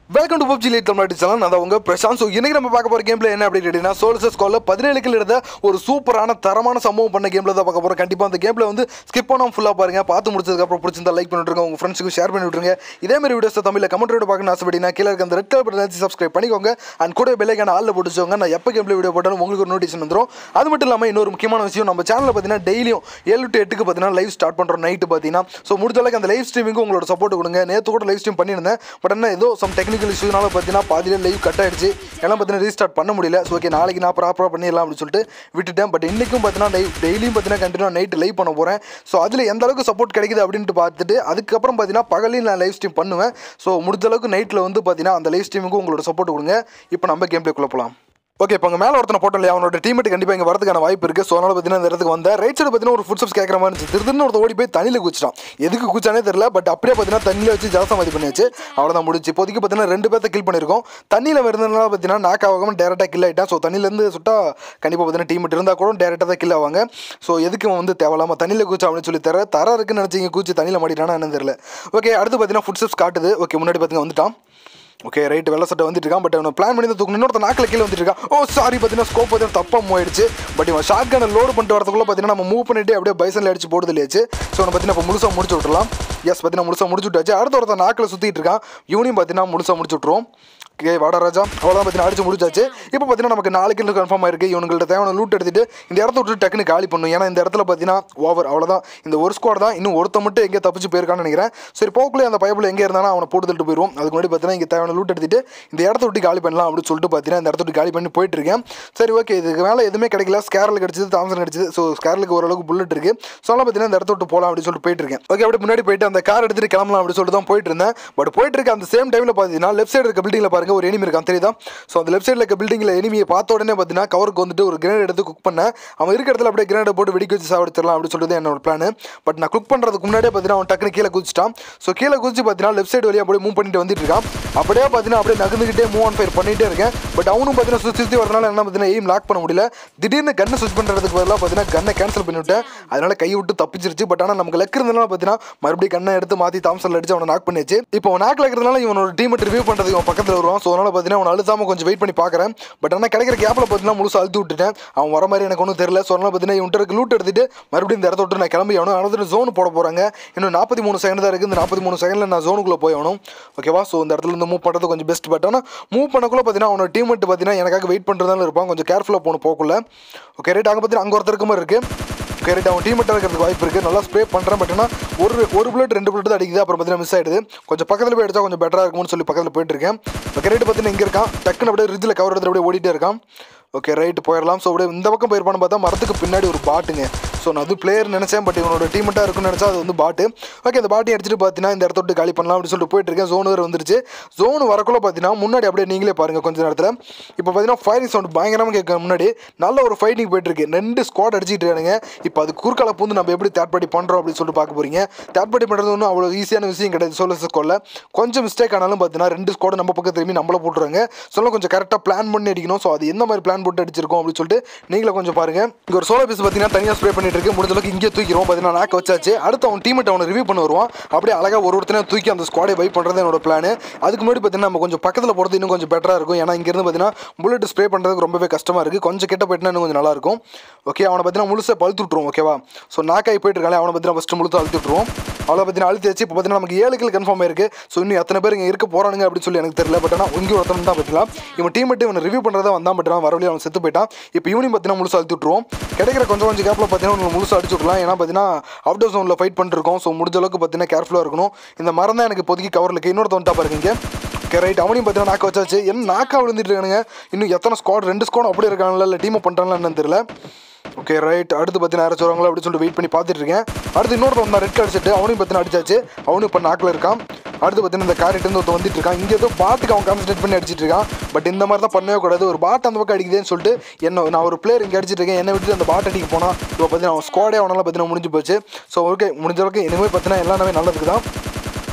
welcome to PUBG lite Tamil channel நான் உங்க Prashanth so இன்னைக்கு நம்ம பார்க்க போற கேம்ல என்ன அப்படி கேட்டீங்கன்னா சோல்சஸ் காலில் பதினேழு கில் எடுத்த ஒரு சூப்பரான தரமான சம்பவம் பண்ண கேம்ல தான் பார்க்க போறோம் கண்டிப்பா அந்த கேம்ல வந்து ஸ்கிப் பண்ணாம ஃபுல்லா பாருங்க பார்த்து முடிச்சதுக்கு அப்புறம் பிடிச்சிருந்தா லைக் பண்ணி விட்டுருங்க உங்க ஃப்ரெண்ட்ஸுக்கு ஷேர் பண்ணி விட்டுருங்க இதே மாதிரி வீடியோஸ் தமிழ்ல கமெண்ட் பார்க்கணும் ஆசைப்பட்டீங்கன்னா கீழே இருக்க அந்த ரெட் கலர் பட்டன் சப்ஸ்கிரைப் பண்ணிக்கோங்க அண்ட் கூட பெல்லைக்கான ஆளில் போட்டுச்சோங்க நான் எப்போ கேம்ல வீடியோ போட்டாலும் உங்களுக்கு ஒரு நோட்டிஃபிகேஷன் வந்துடும் அது மட்டும் இல்லாமல் இன்னொரு முக்கியமான விஷயம் நம்ம சேனலில் பார்த்தீங்கன்னா டெய்லியும் ஏழு டு எட்டுக்கு பார்த்தீங்கன்னா லைவ் ஸ்டார்ட் பண்ணுறோம் நைட்டு பார்த்தீங்கன்னா ஸோ முடிஞ்ச அளவுக்கு அந்த லைவ் ஸ்ட்ரீமிங்கு உங்களோட சப்போர்ட் கொடுங்க நேற்று கூட லைவ் ஸ்ட்ரீம் பண்ணியிருந்தேன் பட் என்ன ஏதோ சம் டெக்னிக்கல் இஷ்யூனால பார்த்தீங்கன்னா பாதியிலே லைவ் கட் ஆயிடுச்சு எல்லாம் பார்த்தீங்கன்னா ரீஸ்டார்ட் பண்ண முடியல ஸோ ஓகே நாளைக்கு நான் ப்ராப்பராக பண்ணிடலாம் அப்படின்னு சொல்லிட்டு விட்டுட்டேன் பட் இன்றைக்கும் பார்த்தீங்கன்னா லைவ் டெய்லியும் பார்த்தீங்கன்னா கண்டினியூ நைட்டு லைவ் பண்ண போகிறேன் ஸோ அதில் எந்த அளவுக்கு சப்போர்ட் கிடைக்குது அப்படின்ட்டு பார்த்துட்டு அதுக்கப்புறம் பார்த்தீங்கன்னா பகலையும் நான் லைவ் ஸ்ட்ரீம் பண்ணுவேன் ஸோ முடிஞ்ச அளவுக்கு நைட்டில் வந்து பார்த்தீங்கன்னா அந்த லைவ் ஸ்ட்ரீமுக்கு உங்களோட சப்போர்ட் கொடுங்க இப்போ நம்ம கேம் பிளேக்குள்ளே போகலாம் ஓகே இப்போ அங்கே மேலே ஒருத்தனை போட்டோம் இல்லையா அவனோட டீமேட் கண்டிப்பாக இங்கே வரதுக்கான வாய்ப்பு இருக்குது ஸோ அதனால் பார்த்தீங்கன்னா இந்த இடத்துக்கு வந்தேன் ரைட் சைடு பார்த்தீங்கன்னா ஒரு ஃபுட் ஸ்டெப்ஸ் கேட்குற மாதிரி இருந்துச்சு திருதுன்னு ஒருத்த ஓடி போய் தண்ணியில் குச்சிட்டான் எதுக்கு குச்சானே தெரியல பட் அப்படியே பார்த்தீங்கன்னா தண்ணியில் வச்சு ஜலசமாதி பண்ணியாச்சு அவ்வளோதான் முடிச்சு இப்போதைக்கு பார்த்தீங்கன்னா ரெண்டு பேர்த்த கில் பண்ணியிருக்கோம் தண்ணியில் இருந்ததுனால பார்த்தீங்கன்னா நாக் ஆகாமல் டேரெக்டாக கில் ஆகிட்டான் ஸோ தண்ணியிலேருந்து சுட்டா கண்டிப்பாக பார்த்தீங்கன்னா டீமேட் இருந்தால் கூட டேரெக்டாக தான் கில் ஆவாங்க ஸோ எதுக்கு இவன் வந்து தேவையில்லாமல் தண்ணியில் குச்சா அப்படின்னு சொல்லி தர தர இருக்குன்னு நினச்சிங்க கூச்சி தண்ணியில் மாட்டிட்டானா என்னன்னு தெரியல ஓகே அடுத்து பார்த்தீங்கன்னா ஃபுட் ஸ்டெப்ஸ் காட்டுது ஓகே முன்னாடி பார்த்தீங்கன்னா வந்துட்டான் ஓகே ரைட் வெள்ள சட்டை வந்துட்டு இருக்கான் பட் அவன் பிளான் பண்ணி தான் தூக்கணும் இன்னொருத்த நாக்கில் கீழே வந்துட்டு இருக்கான் ஓ சாரி பார்த்தீங்கன்னா ஸ்கோப் பார்த்தீங்கன்னா தப்பாக போயிடுச்சு பட் இவன் ஷார்ட் கனை லோடு பண்ணிட்டு வரதுக்குள்ள பார்த்தீங்கன்னா நம்ம மூவ் பண்ணிட்டு அப்படியே பைசனில் அடிச்சு போடுது இல்லையாச்சு ஸோ அவனை பார்த்தீங்கன்னா இப்போ முழுசாக முடிச்சு விட்டுலாம் எஸ் பார்த்தீங்கன்னா முழுசாக முடிச்சு விட்டாச்சு அடுத்த ஒருத்த நாக்கில் சுற்றிட்டு இருக்கான் இவனையும் பார்த்தீங்கன்னா முழுசாக முடிச்சு விட்ருவோம் ஓகே வாடா ராஜா அவ்வளோதான் பார்த்தீங்கன்னா அடிச்சு முடிச்சாச்சு இப்போ பார்த்தீங்கன்னா நமக்கு நாலு கிலோ கன்ஃபார்ம் ஆயிருக்கு இவனுங்கள்ட்ட தேவையான லூட் எடுத்துட்டு இந்த இடத்த விட்டு டக்குன்னு காலி பண்ணும் ஏன்னா இந்த இடத்துல பார்த்தீங்கன்னா ஓவர் அவ்வளோதான் இந்த ஒரு ஸ்குவாட் தான் இன்னும் ஒருத்த மட்டும் எங்கே தப்பிச்சு போயிருக்கான்னு நினைக்கிறேன் சரி போக்குள்ளே அந்த பைப்பில் எங்கே இருந்தாலும் அவனை போட்டு தள்ளிட்டு போயிடுவோம் அதுக்கு முன்னாடி பார்த்தீங்கன்னா இங்கே தேவையான லூட் எடுத்துட்டு இந்த இடத்த விட்டு காலி பண்ணலாம் அப்படின்னு சொல்லிட்டு பார்த்தீங்கன்னா இந்த இடத்த விட்டு காலி பண்ணி போயிட்டு இருக்கேன் சரி ஓகே இதுக்கு மேலே எதுவுமே கிடைக்கல ஸ்கேரல் கிடச்சிது தாம்சன் கிடச்சிது ஸோ ஸ்கேரலுக்கு ஓரளவுக்கு புல்லட் இருக்கு ஸோ அதெல்லாம் பார்த்தீங்கன்னா இந்த இடத்த விட்டு போகலாம் அப்படின்னு சொல்லிட்டு போயிட்டு இருக்கேன் ஓகே அப்படியே முன்னாடி போயிட்டு அந்த கார் எடுத்துட்டு கிளம்பலாம் அப்படின்னு சொல்லிட்டு தான் போயிட்டு இருந்தேன் பட் போயிட்டு இருக்க அந்த சேம் டைமில் பார்த்தீங்கன்னா லெஃப்ட் சைடு இருக்க பில்டிங்கில் பாருங்க ஒரு எனிமி இருக்கான் தெரியுதா ஸோ அந்த லெஃப்ட் சைடில் இருக்க பில்டிங்கில் எனிமியை பார்த்த உடனே பார்த்தீங்கன்னா கவருக்கு வந்துட்டு ஒரு கிரேட் எடுத்து குக் பண்ணேன் அவன் இருக்க இடத்துல அப்படியே கிரேட் போட்டு வெடிக்க வச்சு சாவடிச்சிடலாம் அப்படின்னு சொல்லிட்டு என்னோட பிளான் பட் நான் குக் பண்ணுறதுக்கு முன்னாடியே பார்த்தீங்கன்னா அவன் டக்குனு கீழே குதிச்சிட்டான் ஸோ கீழே குதிச்சு பார்த்தீங்கன்னா லெஃப்ட் சைடு வழியாக அப்படியே மூவ் பண்ணிட்டு வந்துட்டு இருக்கான் அப்படியே பார்த்தீங்கன்னா அப்படியே நகர்ந்துக்கிட்டே மூவ் ஆன் ஃபயர் பண்ணிட்டே இருக்கேன் பட் அவனும் பார்த்தீங்கன்னா சுற்றி சுற்றி வரனால என்ன பார்த்தீங்கன்னா எய்ம் லாக் பண்ண முடியல திடீர்னு கன்னை ஸ்விட்ச் பண்ணுறதுக்கு பதிலாக பார்த்தீங்கன்னா கன்னை கேன்சல் பண்ணிவிட்டேன் அதனால கை விட்டு தப்பிச்சிருச்சு பட் ஆனால் நமக்கு லக் இருந்தனால பார்த்தீங்கன்னா மறுபடியும் கண்ணை எடுத்து மாற்றி தாம்சல் அடிச்சு அவனை நாக் பண்ணிச்சு இப்போ அவன் நாக்கில் இருக்கிறதுனால இவனோட டீம் ரிவ்யூ பண்ணுறதுக்கு அவன் பக்கத்தில் வருவான் ஸோ அதனால் பார்த்தீங்கன்னா அவன் அழுத்தாமல் கொஞ்சம் வெயிட் பண்ணி பார்க்குறேன் பட் ஆனால் கிடைக்கிற கேப்பில் பார்த்தீங்கன்னா முழுசாக அழுத்தி விட்டுட்டேன் அவன் வர மாதிரி எனக்கு ஒன்றும் தெரியல ஸோ அதனால் பார்த்தீங்கன்னா இவன்ட்டு லூட் எடுத்துட்டு மறுபடியும் இந்த இடத்த விட்டு நான் கிளம்பி ஆகணும் ஆனால் ஜோன் போட போகிறாங்க இன்னும் நாற்பத்தி மூணு செகண்ட் தான் இருக்குது இந்த நாற்பத்தி மூணு செகண்டில் நான் ஜோனுக்குள்ளே போய் ஆகணும் ஓகேவா ஸோ இந்த இடத்துல இருந்து மூவ் பண்ணுறது கொஞ்சம் பெஸ்ட் பட் ஆனால் மூவ் பண்ணக்குள்ள பார்த்தீங்கன்னா அவனோட டீம் மட்டும் பார்த்தீங்கன்னா எனக்காக வெயிட் பண்ணுறதால இருப்பான் கொஞ்சம் கேர்ஃபுல்லாக போகணும் போக்குள்ள ஓகே ரைட் அங்கே பார்த்தீங்கன்னா அங்கே ஒருத்தருக்கு மாதிரி இருக்குது கரெக்ட் அவன் டீம் இருக்கிறதுக்கு வாய்ப்பு இருக்குது நல்லா ஸ்ப்ரே பண்ணுறேன் பட் ஆனால் ஒரு ஒரு புல்லட் ரெண்டு புல்லட் தான் அடிக்குது அப்புறம் பார்த்தீங்கன்னா மிஸ் ஆகிடுது கொஞ்சம் பக்கத்தில் போய் அடிச்சா கொஞ்சம் பெட்டராக இருக்கும்னு சொல்லி பக்கத்தில் போயிட்டு இருக்கேன் இப்போ கரெக்ட் பார்த்தீங்கன்னா இங்கே இருக்கான் டக்குன்னு அப்படியே ரிஜில் கவர் எடுத்து அப்படியே ஓடிட்டே இருக்கான் ஓகே ரைட்டு போயிடலாம் ஸோ அப்படியே இந்த பக்கம் போயிருப்பான்னு பார்த்தா மரத்துக்கு பின்னாடி ஒரு பாட்டுங்க ஸோ நான் அது பிளேயர் நினச்சேன் பட் இவனோட டீமெட்டாக இருக்குன்னு நினச்சா அது வந்து பாட்டு ஓகே அந்த பாட்டி அடிச்சுட்டு பார்த்தீங்கன்னா இந்த இடத்த விட்டு காலி பண்ணலாம் அப்படின்னு சொல்லிட்டு போயிட்டு இருக்கேன் ஜோன் வேறு வந்துருச்சு ஜோன் வரக்குள்ள பார்த்தீங்கன்னா முன்னாடி அப்படியே நீங்களே பாருங்கள் கொஞ்ச நேரத்தில் இப்போ பார்த்தீங்கன்னா ஃபயரிங் சவுண்ட் பயங்கரமாக கேட்க முன்னாடி நல்ல ஒரு ஃபைட்டிங் போயிட்டு இருக்கு ரெண்டு ஸ்குவாட் அடிச்சிட்டு இருக்கானுங்க இப்போ அது குறுக்கால பூந்து நம்ம எப்படி தேர்ட் பார்ட்டி பண்ணுறோம் அப்படின்னு சொல்லிட்டு பார்க்க போறீங்க தேர்ட் பார்ட்டி பண்ணுறது ஒன்றும் அவ்வளோ ஈஸியான விஷயம் கிடையாது சோலோ ஸ்கோரில் கொஞ்சம் மிஸ்டேக் ஆனாலும் பார்த்தீங்கன்னா ரெண்டு ஸ்குவாட் நம்ம பக்கம் திரும்பி நம்மள போட்டுருவாங்க சொல்ல கொஞ்சம் கரெக்டாக பிளான் பண்ணி அடிக்கணும் ஸோ அது எந்த மாதிரி பிளான் போட்டு அடிச்சிருக்கோம் அப்படின்னு சொல்லிட்டு நீங்களே கொஞ்சம் பாருங்க இங்கே ஒரு சோலோ பீஸ் பார்த்தீங்கன்னா தனியாக ஸ்ப்ரே பண்ணிட்டு இருக்கு முடிஞ்ச அளவுக்கு இங்கே தூக்கிறோம் பார்த்தீங்கன்னா நாக்க வச்சாச்சு அடுத்து அவன் டீமெட் அவனை ரிவ்யூ பண்ண வருவான் அப்படியே அழகாக ஒரு ஒருத்தனை தூக்கி அந்த ஸ்குவாடை பை பண்ணுறது என்னோட பிளான் அதுக்கு முன்னாடி பார்த்தீங்கன்னா நம்ம கொஞ்சம் பக்கத்தில் போகிறது இன்னும் கொஞ்சம் பெட்டராக இருக்கும் ஏன்னா இங்கேருந்து பார்த்தீங்கன்னா புல்லட் ஸ்ப்ரே பண்ணுறதுக்கு ரொம்பவே கஷ்டமாக இருக்குது கொஞ்சம் கிட்ட போயிட்டுனா இன்னும் கொஞ்சம் நல்லா இருக்கும் ஓகே அவனை பார்த்தீங்கன்னா முழுசாக பழுத்து விட்ருவோம் ஓகேவா ஸோ நாக்காய் போயிட்டு இருக்காங்க அவனை பார்த்தீங்கன்னா ஃபஸ்ட்டு முழுத்து அழுத்தி விட்ருவோம் அவ்வளோ பார்த்தீங்கன்னா அழுத்தி வச்சு இப்போ பார்த்தீங்கன்னா நமக்கு ஏழு கில் கன்ஃபார்ம் ஆயிருக்கு ஸோ இன்னும் எத்தனை பேர் இங்கே இருக்க போகிறானுங்க அப்படின்னு சொல்லி எனக்கு தெரியல பட் ஆனால் இங்கே ஒருத்தன் தான் பார்த்தீங்களா இவன் டீம் மட்டும் இவன் ரிவ்யூ பண்ணுறதா வந்தான் பட் வரவழி அவன் செத்து போயிட்டான் இப்போ ஈவினிங் பார்த்தீங்கன்னா முழுசாக அழுத்தி விட்ருவோம் கிடைக்கிற கொஞ்சம் கொஞ்சம் கேப்பில் பார்த்தீங்கன்னா உங்களுக்கு முழுசாக அடிச்சு விட்லாம் ஏன்னா பார்த்தீங்கன்னா அவுட் ஆஃப் ஜோனில் ஃபைட் பண்ணிருக்கோம் ஸோ முடிஞ்ச அளவுக்கு பார்த்தீங்கன்னா கேர்ஃபுல்லாக இருக்கணும் இந்த மரம் தான் எனக்கு இப்போதைக்கு கவரில் இருக்குது இன்னொருத்த வந்துட்டா பாருங்க இங்கே ஓகே ரைட் அவனையும் பார்த்தீங்கன்னா நாக்க வச்சாச்சு என்ன நாக்கா விழுந்துட்டு இருக்கானுங்க இன்னும் எத்தனை ஸ்குவாட் ரெண்டு ஸ்குவாட் அப்படியே இருக்காங்களா இல்லை டீமை பண்ணுறாங்களா என்னன்னு தெரியல ஓகே ரைட் அடுத்து பார்த்தீங்கன்னா யாராச்சும் வருவாங்களா அப்படின்னு சொல்லிட்டு வெயிட் பண்ணி பார்த்துட்டு இருக்கேன் அடுத்து இன்னொருத்த வந்தான் ரெட் அடிச்சிட்டு அவனையும் பார்த்தீங்கன்னா அடிச்சாச்சு அவனும் இப்போ நாக்கில் இருக்கான் அடுத்து பார்த்தீங்கன்னா இந்த காரிட்டு ஒருத்த வந்துட்டு இருக்கான் இங்கே ஏதோ பாட்டுக்கு அவன் கான்சன்ட்ரேட் பண்ணி அடிச்சிட்டு இருக்கான் பட் இந்த மாதிரி தான் பண்ணவே கூடாது ஒரு பாட் அந்த பக்கம் அடிக்குதுன்னு சொல்லிட்டு என்ன நான் ஒரு பிளேயர் இங்கே அடிச்சிட்டு இருக்கேன் என்னை விட்டு அந்த பாட் அடிக்க போனால் இப்போ பார்த்தீங்கன்னா அவன் ஸ்குவாடே அவனால் பார்த்தீங்கன்னா முடிஞ்சு போச்சு ஸோ ஓகே முடிஞ்ச அளவுக்கு இனிமேல் பார்த்தீங்கன்னா எல்லாமே நல்லதுக்கு தான்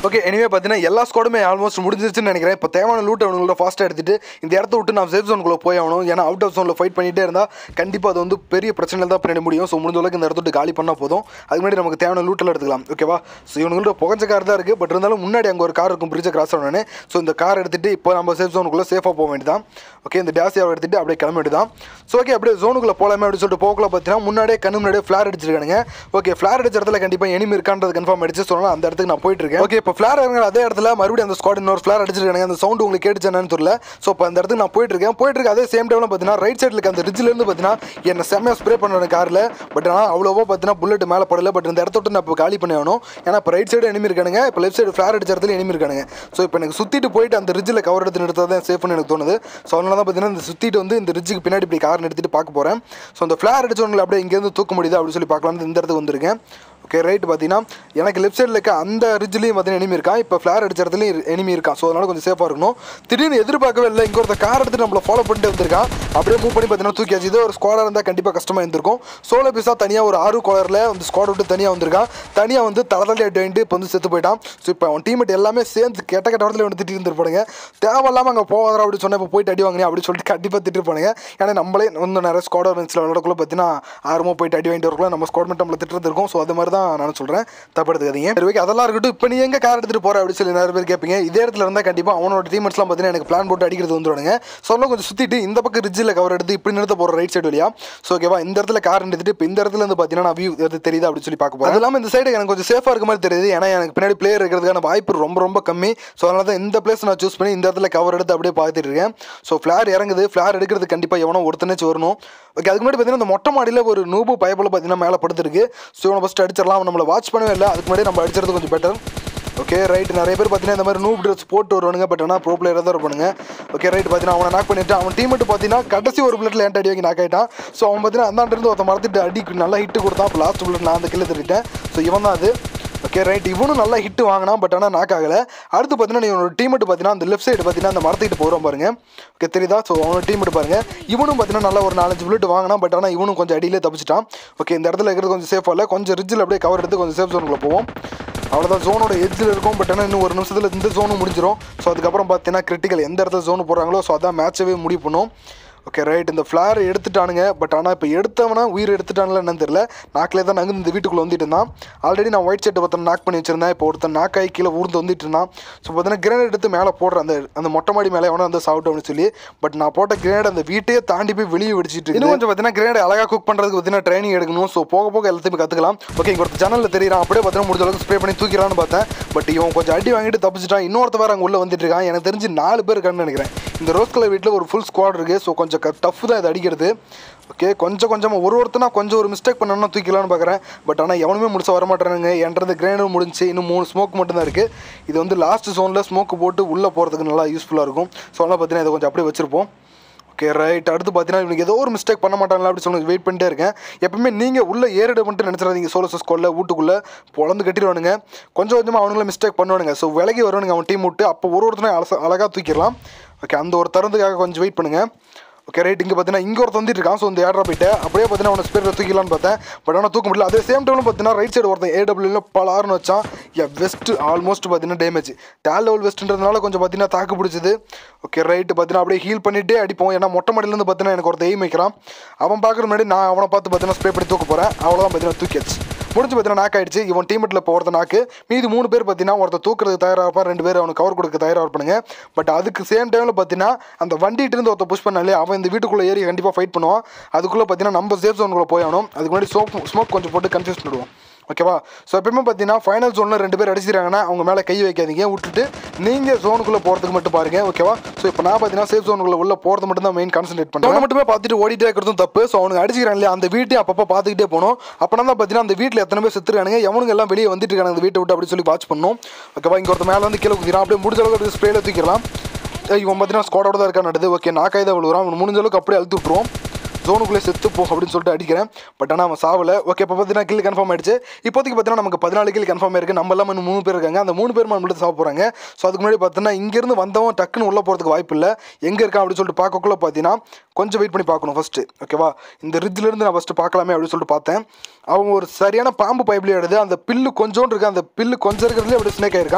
ஓகே எனிவே பார்த்தீங்கன்னா எல்லா ஸ்குவாடுமே ஆல்மோஸ்ட் முடிஞ்சிருச்சுன்னு நினைக்கிறேன் இப்போ தேவையான லூட் அவங்களோட ஃபாஸ்ட்டாக எடுத்துட்டு இந்த இடத்த விட்டு நான் சேஃப் ஜோனுக்குள்ள போய் ஆகணும் ஏன்னா அவுட் ஆஃப் ஜோனில் ஃபைட் பண்ணிட்டே இருந்தால் கண்டிப்பாக அது வந்து பெரிய பிரச்சனை தான் பின்னாடி முடியும் ஸோ முடிஞ்ச அளவுக்கு இந்த இடத்த விட்டு காலி பண்ணால் போதும் அதுக்கு முன்னாடி நமக்கு தேவையான லூட்டில் எடுத்துக்கலாம் ஓகேவா ஸோ இவங்களோட புகஞ்ச கார் தான் இருக்குது பட் இருந்தாலும் முன்னாடி அங்கே ஒரு கார் இருக்கும் பிரிட்ஜை கிராஸ் ஆனோடனே ஸோ இந்த கார் எடுத்துட்டு இப்போ நம்ம சேஃப் ஜோனுக்குள்ளே சேஃபாக போக வேண்டியதான் ஓகே இந்த டேசியாவை எடுத்துட்டு அப்படியே கிளம்ப வேண்டியதான் ஸோ ஓகே அப்படியே ஜோனுக்குள்ளே போகலாமே அப்படின்னு சொல்லிட்டு போகல பார்த்தீங்கன்னா முன்னாடியே கண்ணு முன்னாடியே ஃப்ளார் அடிச்சிருக்கானுங்க ஓகே ஃப்ளார் அடிச்ச இடத்துல கண்டிப்பாக எனிமி இருக்கான்றது கன்ஃபார்ம் அடிச்சு சொன்னால் அந்த இடத்துக்கு நான் போயிட்டு இருக்கேன் ஓகே இப்போ ஃப்ளார் இறங்குற அதே இடத்துல மறுபடியும் அந்த ஸ்குவாட் இன்னொரு ஃப்ளார் அடிச்சிருக்காங்க அந்த சவுண்ட் உங்களுக்கு கேட்டுச்சு என்னன்னு தெரியல ஸோ இப்போ அந்த இடத்துக்கு நான் போயிட்டு இருக்கேன் போயிட்டு இருக்க அதே சேம் டைம்ல பார்த்தீங்கன்னா ரைட் சைடில் இருக்க அந்த ரிட்ஜில் இருந்து பார்த்தீங்கன்னா என்ன செம்மையாக ஸ்ப்ரே பண்ணுறேன் காரில் பட் ஆனால் அவ்வளோவா பார்த்தீங்கன்னா புல்லட் மேலே படல பட் இந்த இடத்த விட்டு நான் இப்போ காலி பண்ணி ஆகணும் ஏன்னா இப்போ ரைட் சைடு எனிமி இருக்கானுங்க இப்போ லெஃப்ட் சைடு ஃப்ளார் அடிச்ச இடத்துல எனிமி இருக்கானுங்க ஸோ இப்போ எனக்கு சுற்றிட்டு போயிட்டு அந்த ரிட்ஜில் கவர் எடுத்து நிறுத்தா தான் சேஃப்னு எனக்கு தோணுது ஸோ அதனால தான் பார்த்தீங்கன்னா இந்த சுற்றிட்டு வந்து இந்த ரிட்ஜுக்கு பின்னாடி இப்படி கார் நிறுத்திட்டு பார்க்க போகிறேன் ஸோ அந்த ஃப்ளார் அடிச்சவங்களை அப்படியே இங்கேருந்து தூக்க முடியுது அப்படின்னு சொல்லி பார்க்கலாம்னு இந்த இடத்துக்கு வந்திருக்கேன் ஓகே ரைட் பார்த்தீங்கன்னா எனக்கு லெஃப்ட் சைடில் இருக்க அந்த ரிட்ஜ்லேயும் பார்த்தீங்கன்னா எனிமி இருக்கான் இப்போ ஃப்ளார் அடிச்ச இடத்துலையும் எனிமி இருக்கான் ஸோ அதனால கொஞ்சம் சேஃபாக இருக்கணும் திடீர்னு எதிர்பார்க்கவே இல்லை இங்கே ஒருத்த கார் எடுத்து நம்மளை ஃபாலோ பண்ணிட்டு வந்திருக்கான் அப்படியே மூவ் பண்ணி பார்த்தீங்கன்னா தூக்கியாச்சு இதே ஒரு ஸ்குவாடாக இருந்தால் கண்டிப்பாக கஷ்டமாக இருந்திருக்கும் சோலோ பீஸாக தனியாக ஒரு ஆறு கோலரில் வந்து ஸ்குவாட் விட்டு தனியாக வந்திருக்கான் தனியாக வந்து தளதளி அடி வாங்கிட்டு இப்போ வந்து செத்து போயிட்டான் ஸோ இப்போ அவன் டீமேட் எல்லாமே சேர்ந்து கெட்ட கெட்ட இடத்துல வந்து திட்டி இருந்திருப்பானுங்க தேவையில்லாமல் அங்கே போகாதரா அப்படின்னு சொன்னால் இப்போ போயிட்டு அடி வாங்கினே அப்படின்னு சொல்லிட்டு கண்டிப்பாக திட்டிருப்பானுங்க ஏன்னா நம்மளே வந்து நிறைய ஸ்குவாட் மேட்ச்சில் விளையாடக்குள்ள பார்த்தீங்கன்னா ஆர்வமாக போயிட்டு அடி வாங்கிட்டு வரக்குள்ள நம்ம ஸ்குவாட் மேட் நம்மளை திட்டுறது இருக்கும் ஸோ அது மாதிரி தான் நான் சொல்கிறேன் தப்பு எடுத்துக்காதீங்க சரி ஓகே அதெல்லாம் இருக்கட்டும் இப்போ நீ எங்கே கார் எடுத்துகிட்டு போகிற அப்படின்னு சொல்லி நிறைய பேர் கேட்பீங்க இதே இடத்துல இருந்தால் கண்டிப்பாக அவனோட டீமெட்ஸ்லாம் பார்த்தீங்கன்னா எனக்கு பிளான் போட்டு அடிக்கிறது வந்துடுவானுங்க சொல்ல கொஞ்சம் சுற்றிட்டு இந்த பக்கம் ரிட்ஜில் கவர் எடுத்து இப்படி நிறுத்த போகிற ரைட் சைடு வழியா ஸோ ஓகேவா இந்த இடத்துல கார் நிறுத்திட்டு இப்போ இந்த இடத்துல இருந்து பார்த்தீங்கன்னா நான் வியூ எது தெரியுது அப்படின்னு சொல்லி பார்க்க போகிறேன் அது இல்லாமல் இந்த சைடு எனக்கு கொஞ்சம் சேஃபாக இருக்க மாதிரி தெரியுது ஏன்னா எனக்கு பின்னாடி பிளேயர் இருக்கிறதுக்கான வாய்ப்பு ரொம்ப ரொம்ப கம்மி ஸோ அதனால தான் இந்த பிளேஸ் நான் சூஸ் பண்ணி இந்த இடத்துல கவர் எடுத்து அப்படியே பார்த்துட்டு இருக்கேன் ஸோ ஃப்ளார் இறங்குது ஃப்ளார் எடுக்கிறது கண்டிப்பாக எவனோ ஒருத்தனச்சு வரணும் ஓகே அதுக்கு முன்னாடி பார்த்தீங்கன்னா இந்த மொட்டை மாடியில் ஒரு நூபு பயப்பில் பார்த்தீங்கன்னா மேலே படுத்துருக்கு ஸோ இவனை ஃபஸ்ட்டு அடிச்சிடலாம் அவன் நம்மளை வாட்ச் பண்ணவே இல்லை அதுக்கு முன்னாடி நம்ம அடிச்சிறது கொஞ்சம் பெட்டர் ஓகே ரைட் நிறைய பேர் பார்த்தீங்கன்னா இந்த மாதிரி நூப் ட்ரெஸ் போட்டு வருவானுங்க பட் ஆனால் ப்ரோ பிளேயராக தான் இருப்பானுங்க ஓகே ரைட் பார்த்தீங்கன்னா அவனை நாக் பண்ணிட்டு அவன் டீம் மட்டும் பார்த்தீங்கன்னா கடைசி ஒரு பிளட்டில் ஏன்ட்டு அடி வாங்கி நாக் ஆகிட்டான் ஸோ அவன் பார்த்தீங்கன்னா அந்தாண்ட இருந்து ஒருத்த மறந்துட்டு அடி நல்லா ஹிட்டு கொடுத்தான் அப்போ லாஸ்ட் பிளட் நான் அந்த கில்ல தட்டிட்டேன் ஸோ இவன் தான் அது ஓகே ரைட் இவனும் நல்லா ஹிட் வாங்கினான் பட் ஆனால் நாக் ஆகலை அடுத்து பார்த்தீங்கன்னா இவனோட டீம் மட்டும் பார்த்தீங்கன்னா அந்த லெஃப்ட் சைடு பார்த்தீங்கன்னா அந்த மரத்துக்கிட்டு போகிறோம் பாருங்க ஓகே தெரியுதா ஸோ அவனோட டீம் மட்டும் பாருங்க இவனும் பார்த்தீங்கன்னா நல்லா ஒரு நாலஞ்சு புல்லட் வாங்கினான் பட் ஆனால் இவனும் கொஞ்சம் அடியிலே தப்பிச்சிட்டான் ஓகே இந்த இடத்துல இருக்கிறது கொஞ்சம் சேஃபாக இல்லை கொஞ்சம் ரிட்ஜில் அப்படியே கவர் எடுத்து கொஞ்சம் சேஃப் ஜோனுக்குள்ள போவோம் அவ்வளோதான் ஜோனோட எட்ஜில் இருக்கும் பட் ஆனால் இன்னும் ஒரு நிமிஷத்தில் இந்த ஜோனும் முடிஞ்சிடும் ஸோ அதுக்கப்புறம் பார்த்தீங்கன்னா கிரிட்டிக்கல் எந்த இடத்துல ஜோனு போடுறாங்களோ ஸோ அதான் மேட்சவே முடிவு பண்ணும் ஓகே ரைட் இந்த ஃப்ளார் எடுத்துட்டானுங்க பட் ஆனால் இப்போ எடுத்தவனா உயிர் எடுத்துட்டானுல என்னன்னு தெரியல நாக்கிலே தான் நாங்கள் இந்த வீட்டுக்குள்ளே வந்துட்டு இருந்தான் ஆல்ரெடி நான் ஒயிட் ஷர்ட் ஒருத்தன் நாக் பண்ணி வச்சிருந்தேன் இப்போ ஒருத்தன் நாக்காய் கீழே ஊர்ந்து வந்துட்டு இருந்தான் ஸோ பார்த்தீங்கன்னா கிரேனேட் எடுத்து மேலே போடுறேன் அந்த அந்த மொட்டை மாடி மேலே எவனோ வந்து சாப்பிட்டு அப்படின்னு சொல்லி பட் நான் போட்ட கிரேனேட் அந்த வீட்டையே தாண்டி போய் வெளியே வெடிச்சிட்டு இருக்கு இன்னும் கொஞ்சம் பார்த்தீங்கன்னா கிரேனேட் அழகாக குக் பண்ணுறதுக்கு பார்த்தீங்கன்னா ட்ரைனிங் எடுக்கணும் ஸோ போக போக எல்லாத்தையுமே கற்றுக்கலாம் ஓகே இங்கே ஒரு சேனலில் தெரியுறான் அப்படியே பார்த்தீங்கன்னா முடிஞ்ச அளவுக்கு ஸ்ப்ரே பண்ணி தூக்கிறான்னு பார்த்தேன் பட் இவன் கொஞ்சம் அடி வாங்கிட்டு தப்பிச்சிட்டான் இன்னொருத்த வேறு அங்கே உள்ளே வந்துட்டு இருக்கான் எனக்கு தெரிஞ்சு நாலு பேர் இருக்கான்னு நினைக்கிறேன் இந்த ரோஸ் கலர் வீட்டில் ஒரு ஃபுல் ஸ்குவாட் இருக்குது ஸோ கொஞ்சம் டஃப் தான் இது அடிக்கிறது ஓகே கொஞ்சம் கொஞ்சமாக ஒரு ஒருத்தனா கொஞ்சம் ஒரு மிஸ்டேக் பண்ணணும்னா தூக்கிக்கலாம்னு பார்க்குறேன் பட் ஆனால் எவனுமே முடிச்ச வர மாட்டேறானுங்க என்றது கிரேண்டும் முடிஞ்சு இன்னும் மூணு ஸ்மோக் மட்டும்தான் இருக்குது இது வந்து லாஸ்ட் ஜோனில் ஸ்மோக்கு போட்டு உள்ளே போகிறதுக்கு நல்லா யூஸ்ஃபுல்லாக இருக்கும் ஸோ அதனால் பார்த்தீங்கன்னா இதை கொஞ்சம் அப்படியே வச்சிருப்போம் ஓகே ரைட் அடுத்து பார்த்தீங்கன்னா இவனுக்கு ஏதோ ஒரு மிஸ்டேக் பண்ண மாட்டாங்களா அப்படி சொல்லி வெயிட் பண்ணிட்டே இருக்கேன் எப்பவுமே நீங்கள் உள்ள ஏறிட மட்டும் நினச்சிடாதீங்க சோலோ ஸ்கோலில் வீட்டுக்குள்ளே பொழந்து கட்டிடுவானுங்க கொஞ்சம் கொஞ்சமாக அவனுங்களும் மிஸ்டேக் பண்ணுவானுங்க ஸோ விலகி வருவானுங்க அவன் டீம் விட்டு அப்போ ஒரு ஒருத்தனை அலச அழகாக தூக்கிடலாம் ஓகே அந்த ஒரு தருணத்துக்காக கொஞ்சம் வெயிட் பண்ணுங்கள் ஓகே ரைட் இங்கே பார்த்தீங்கன்னா இங்கே ஒருத்தன் வந்துட்டு இருக்கான் ஸோ இந்த ஏட்ரா போயிட்டு அப்படியே பார்த்தீங்கன்னா அவனை ஸ்பீடில் தூக்கிடலான்னு பார்த்தேன் பட் ஆனால் தூக்க முடியல அதே சேம் டைமில் பார்த்தீங்கன்னா ரைட் சைடு ஒருத்தன் ஏடபிள்யூல பல ஆறுனு வச்சான் என் வெஸ்ட் ஆல்மோஸ்ட் பார்த்தீங்கன்னா டேமேஜ் டேல் லெவல் வெஸ்ட்ன்றதுனால கொஞ்சம் பார்த்தீங்கன்னா தாக்கு பிடிச்சது ஓகே ரைட்டு பார்த்தீங்கன்னா அப்படியே ஹீல் பண்ணிட்டே அடிப்போம் ஏன்னா மொட்டை மாடியிலேருந்து பார்த்தீங்கன்னா எனக்கு ஒருத்தன் எய்ம் வைக்கிறான் அவன் பார்க்குற முன்னாடி நான் அவனை பார்த்து பார்த்தீங்கன்னா ஸ்ப்ரே பண்ணி தூக்க போகிறேன் அவ்வளோதான் பார்த்தீங்கன்னா தூக்கியாச்சு முடிஞ்சு பார்த்தீங்கன்னா நாக் ஆயிடுச்சு இவன் டீமெட்டில் இப்போ ஒருத்த நாக்கு மீதி மூணு பேர் பார்த்தீங்கன்னா ஒருத்தர் தூக்குறதுக்கு தயாராக இருப்பான் ரெண்டு பேர் அவனுக்கு கவர் கொடுக்க தயாராக இருப்பானுங்க பட் அதுக்கு சேம் டைமில் பார்த்தீங்கன்னா அந்த வண்டிகிட்ட இருந்து ஒருத்த புஷ் பண்ணாலே அவன் இந்த வீட்டுக்குள்ளே ஏறி கண்டிப்பாக ஃபைட் பண்ணுவான் அதுக்குள்ளே பார்த்தீங்கன்னா நம்ம சேஃப் ஜோனுக்குள்ளே போய் ஆகணும் அதுக்கு முன்னாடி சோப் ஸ்மோக் கொஞ்சம் போட்டு கன்ஃபியூஸ் பண்ணிடுவோம் ஓகேவா ஸோ எப்பயுமே பார்த்தீங்கன்னா ஃபைனல் ஜோனில் ரெண்டு பேர் அடிச்சிருக்காங்கன்னா அவங்க மேலே கை வைக்காதீங்க விட்டுட்டு நீங்கள் ஜோனுக்குள்ளே போகிறதுக்கு மட்டும் பாருங்க ஓகேவா ஸோ இப்போ நான் பார்த்தீங்கன்னா சேஃப் ஜோனுக்குள்ள உள்ள போகிறது மட்டும் தான் மெயின் கான்சென்ட்ரேட் பண்ணுறேன் மட்டுமே பார்த்துட்டு ஓடிட்டே இருக்கிறதும் தப்பு ஸோ அவனுக்கு அடிச்சிக்கிறாங்க இல்லையா அந்த வீட்டையும் அப்பப்போ பார்த்துக்கிட்டே போகணும் அப்போனா தான் பார்த்தீங்கன்னா அந்த வீட்டில் எத்தனை பேர் செத்துருக்கானுங்க எவனுங்க எல்லாம் வெளியே வந்துட்டு இருக்காங்க அந்த வீட்டை விட்டு அப்படி சொல்லி வாட்ச் பண்ணணும் ஓகேவா இங்கே ஒருத்த மேலே வந்து கீழே குதிக்கிறான் அப்படியே முடிஞ்ச அளவுக்கு ஸ்ப்ரேல தூக்கிடலாம் ஏய், இவன் பார்த்தீங்கன்னா ஸ்குவாடோட தான் இருக்கான் நடுது ஓகே நாக்காய் தான் விழுவுறான் அவன் முடிஞ்ச அளவுக்கு அப்படியே அழுத்து விட்ருவோம் ஜோனுக்குள்ளே செத்து போ அப்படின்னு சொல்லிட்டு அடிக்கிறேன் பட் ஆனால் அவன் சாவல ஓகே இப்போ பார்த்தீங்கன்னா கில் கன்ஃபார்ம் ஆயிடுச்சு இப்போதைக்கு பார்த்தீங்கன்னா நமக்கு பதினாலு கில் கன்ஃபார்ம் இருக்குது நம்ம எல்லாம் இன்னும் மூணு பேர் இருக்காங்க அந்த மூணு பேர் மட்டும் சாப்பிட போகிறாங்க ஸோ அதுக்கு முன்னாடி பார்த்தீங்கன்னா இங்கேருந்து வந்தவன் டக்குன்னு உள்ளே போகிறதுக்கு வாய்ப்பு இல்லை எங்கே இருக்கான் அப்படின்னு சொல்லிட்டு பார்க்கக்குள்ள பார்த்தீங்கன்னா கொஞ்சம் வெயிட் பண்ணி பார்க்கணும் ஃபஸ்ட்டு ஓகேவா இந்த ரிட்ஜிலேருந்து நான் ஃபஸ்ட்டு பார்க்கலாமே அப்படின்னு சொல்லிட்டு பார்த்தேன் அவன் ஒரு சரியான பாம்பு பைப்லேயே எடுது அந்த பில்லு கொஞ்சோண்டு இருக்கு அந்த பில்லு கொஞ்சம் இருக்கிறதுலே அப்படியே ஸ்னேக் ஆயிருக்கான்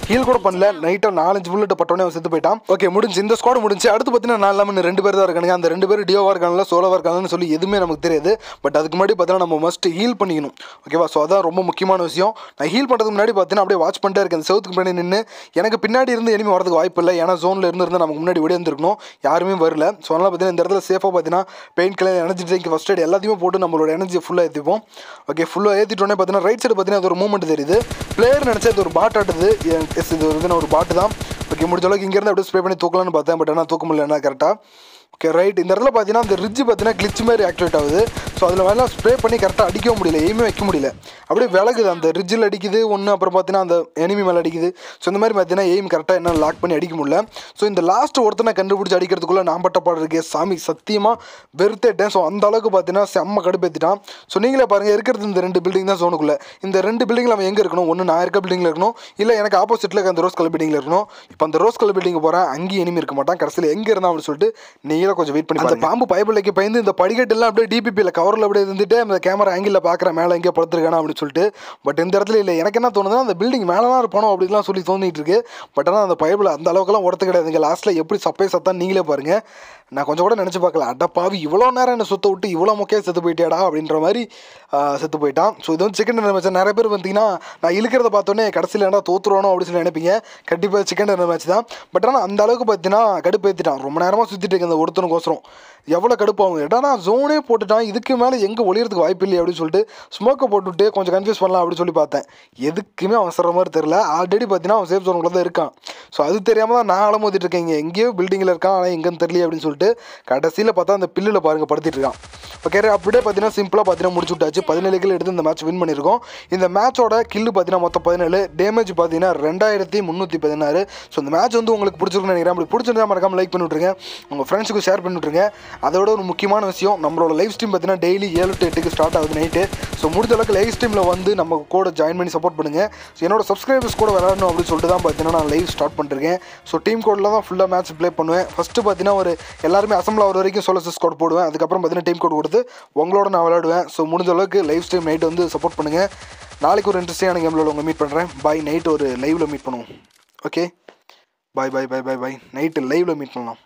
ஹீல் கூட பண்ணல நைட்டாக நாலஞ்சு புல்லட் பட்டோன்னே அவன் செத்து போயிட்டான் ஓகே முடிஞ்சு இந்த ஸ்குவாட் முடிஞ்சு அடுத்து பார்த்தீங்கன்னா நான் இல்லாமல் ரெண்டு பேர் தான் இருக்கானுங்க அந்த ரெண்டு பேர் டியோவாக இருக்காங்களா சோலோவாக இருக்காங்கன்னு சொல்லி எதுவுமே நமக்கு தெரியாது பட் அதுக்கு முன்னாடி பார்த்தீங்கன்னா நம்ம மஸ்ட் ஹீல் பண்ணிக்கணும் ஓகேவா ஸோ அதான் ரொம்ப முக்கியமான விஷயம் நான் ஹீல் பண்ணுறதுக்கு முன்னாடி பார்த்தீங்கன்னா அப்படியே வாட்ச் பண்ணிட்டே இருக்கேன் அந்த செவத்துக்கு பின்னாடி நின்று எனக்கு பின்னாடி இருந்து எனிமி வரதுக்கு வாய்ப்பு இல்லை ஏன்னா ஜோனில் இருந்து இருந்தால் நமக்கு முன்னாடி விட இருந்திருக்கணும் யாருமே வரல ஸோ அதனால் பார்த்தீங்கன்னா இந்த இடத்துல சேஃபாக பார்த்தீங்கன்னா painkiller energy drink first aid எல்லாத்தையுமே போட்டு நம்மளோட எனர்ஜி ஃபுல்லாக ஏற்றிப்போம் ஓகே ஃபுல்லாக ஏற்றிட்டோன்னே பார்த்தீங்கன்னா ரைட் சைடு பார்த்தீங்கன்னா அது ஒரு மூமெண்ட் தெரியுது பிளேயர் நினச்சா இது ஒரு பாட் ஆட்டுது எஸ் இது வந்து ஒரு பாட்டு தான் ஓகே முடிஞ்ச அளவுக்கு இங்கேருந்து அப்படியே ஸ்ப்ரே பண்ணி தூக்கலாம்னு பார்த்தேன் பட் ஆனால் தூக்க முடியல என்ன கரெக்டாக ஓகே ரைட் இந்த இடத்துல பார்த்தீங்கன்னா அந்த ரிட்ஜ் பார்த்தீங்கன்னா கிளிச் மாதிரி ஆக்டிவேட் ஆகுது ஸோ அதில் வேலை ஸ்ப்ரே பண்ணி கரெக்டாக அடிக்கவும் முடியல எய்மே வைக்க முடியல அப்படியே விலகுது அந்த ரிட்ஜில் அடிக்குது ஒன்று அப்புறம் பார்த்தீங்கன்னா அந்த எனிமி மேலே அடிக்குது ஸோ இந்த மாதிரி பார்த்தீங்கன்னா எய்ம் கரெக்டாக என்ன லாக் பண்ணி அடிக்க முடியல ஸோ இந்த லாஸ்ட் ஒருத்தனை கண்டுபிடிச்சி அடிக்கிறதுக்குள்ளே நான் பட்ட பாடு இருக்கே சாமி சத்தியமாக வெறுத்தேட்டேன் ஸோ அந்த அளவுக்கு பார்த்தீங்கன்னா செம்ம கடுப்பேற்றிட்டான் ஸோ நீங்களே பாருங்கள் இருக்கிறது இந்த ரெண்டு பில்டிங் தான் சோனுக்குள்ளே இந்த ரெண்டு பில்டிங்கில் அவன் எங்கே இருக்கணும் ஒன்று நான் இருக்க பில்டிங்கில் இருக்கணும் இல்லை எனக்கு ஆப்போசிட்டில் இருக்க அந்த ரோஸ் கலர் பில்டிங்கில் இருக்கணும் இப்போ அந்த ரோஸ் கலர் பில்டிங் போகிறேன் அங்கேயும் எனிமி இருக்க மாட்டான் கடைசியில் எங்கே இருந்தான் அப்படின்னு சொல்லிட்டு நீங்களும் கொஞ்சம் வெயிட் பண்ணி அந்த பாம்பு பயப்பிள்ளைக்கு பயந்து இந்த படிக்கட்டெல்லாம் அப்படியே டிபிபியில் கவரில் அப்படியே இருந்துட்டு அந்த கேமரா ஆங்கிளில் பார்க்குற மேலே எங்கேயோ படுத்துருக்கானா அப்படின்னு சொல்லிட்டு பட் இந்த இடத்துல இல்லை எனக்கு என்ன தோணுதுன்னா அந்த பில்டிங் மேலே தான் இருப்பணும் அப்படின்லாம் சொல்லி தோணிட்டு இருக்கு பட் ஆனால் அந்த பைப்பில் அந்த அளவுக்குலாம் உடத்து கிடையாதுங்க லாஸ்ட்டில் எப்படி சப்பை சத்தான் நீங்களே பாருங்கள் நான் கொஞ்சம் கூட நினச்சி பார்க்கல அட பாவி இவ்வளோ நேரம் என்ன சுத்த விட்டு இவ்வளோ மொக்கையாக செத்து போயிட்டியாடா அப்படின்ற மாதிரி ஆ, செத்து போயிட்டான் ஸோ இது வந்து சிக்கன் டின்னர் மேட்ச் நிறைய பேர் பார்த்தீங்கன்னா நான் இழுக்கிறத பார்த்தோன்னே கடைசியில் என்ன தோத்துருவானோ அப்படின்னு சொல்லி நினைப்பீங்க கண்டிப்பாக சிக்கன் டின்னர் மேட்ச் தான் பட் ஆனால் அந்த அளவுக்கு பார்த்தீங்கன்னா கடுப்பேற்றிட்டான் ரொம்ப நேரமாக சுற்றிட்டு இருக்கு அந்த ஒருத்தனுக்கோசரம் எவ்வளோ கடுப்பாகும் ஏடானா ஜோனே போட்டுட்டான் இதுக்கு மேலே எங்கே ஒளியறதுக்கு வாய்ப்பு இல்லை அப்படின்னு சொல்லிட்டு ஸ்மோக்கை போட்டுவிட்டு கொஞ்சம் கன்ஃபியூஸ் பண்ணலாம் அப்படின்னு சொல்லி பார்த்தேன் எதுக்குமே அவசர மாதிரி தெரில ஆல்ரெடி பார்த்தீங்கன்னா அவன் சேஃப் ஜோனுக்குள்ள தான் இருக்கான் ஸோ அது தெரியாமல் தான் நான் அலமோதிட்டு இருக்கேன் இங்கே எங்கேயோ பில்டிங்கில் இருக்கான் ஆனால் எங்கேன்னு தெரியல அப்படின்னு சொல்லிட்டு கடைசியில் பார்த்தா அந்த பில்லில் பாருங்க படுத்திட்டு இருக்கான் ஓகே அப்படியே பார்த்தீங்கன்னா சிம்பிளாக பார்த்தீங்கன்னா முடிச்சு விட்டாச்சு பதினேழு கில் எடுத்து இந்த மேட்ச் வின் பண்ணியிருக்கோம் இந்த மேட்சோட கில்லு பார்த்தீங்கன்னா மொத்தம் பதினேழு டேமேஜ் பார்த்தீங்கன்னா ரெண்டாயிரத்தி முந்நூற்றி பதினாறு ஸோ இந்த மேட்ச் வந்து உங்களுக்கு பிடிச்சிருக்குன்னு நினைக்கிறேன் அப்படி பிடிச்சிருந்தா மறக்காம லைக் பண்ணி விட்ருங்க உங்கள் ஃப்ரெண்ட்ஸுக்கு ஷேர் பண்ணி விட்ருங்க அதோட ஒரு முக்கியமான விஷயம் நம்மளோட லைவ் ஸ்ட்ரீம் பார்த்தீங்கன்னா டெய்லி ஏழு டு எட்டுக்கு ஸ்டார்ட் ஆகுது நைட்டு ஸோ முடிஞ்ச அளவுக்கு லைவ் ஸ்ட்ரீமில் வந்து நம்ம கூட ஜாயின் பண்ணி சப்போர்ட் பண்ணுங்கள் ஸோ என்னோட சப்ஸ்கிரைபர்ஸ் கூட விளையாடணும் அப்படின்னு சொல்லிட்டு தான் பார்த்தீங்கன்னா நான் லைவ் ஸ்டார்ட் பண்ணிருக்கேன் ஸோ டீம் கோடில் தான் ஃபுல்லாக மேட்ச் ப்ளே பண்ணுவேன் ஃபஸ்ட்டு பார்த்தீங்கன்னா ஒரு எல்லாருமே அசம்பிள் ஆகிற வரைக்கும் சோலசஸ் கோட் போடுவேன் அதுக்கப்புறம் பார்த்தீங்கன்னா டீம் கோட் கொடுத்து உங்களோட நான் விளையாடுவேன் ஸோ முடிஞ்ச அளவுக்கு லைவ் ஸ்ட்ரீம் நைட் வந்து சப்போர்ட் பண்ணுங்கள் நாளைக்கு ஒரு இன்ட்ரெஸ்டிங்கான கேமில் உங்களை மீட் பண்ணுறேன் பாய் நைட் ஒரு லைவில் மீட் பண்ணுவோம் okay bye bye bye bye bye night லைவில் மீட் பண்ணலாம்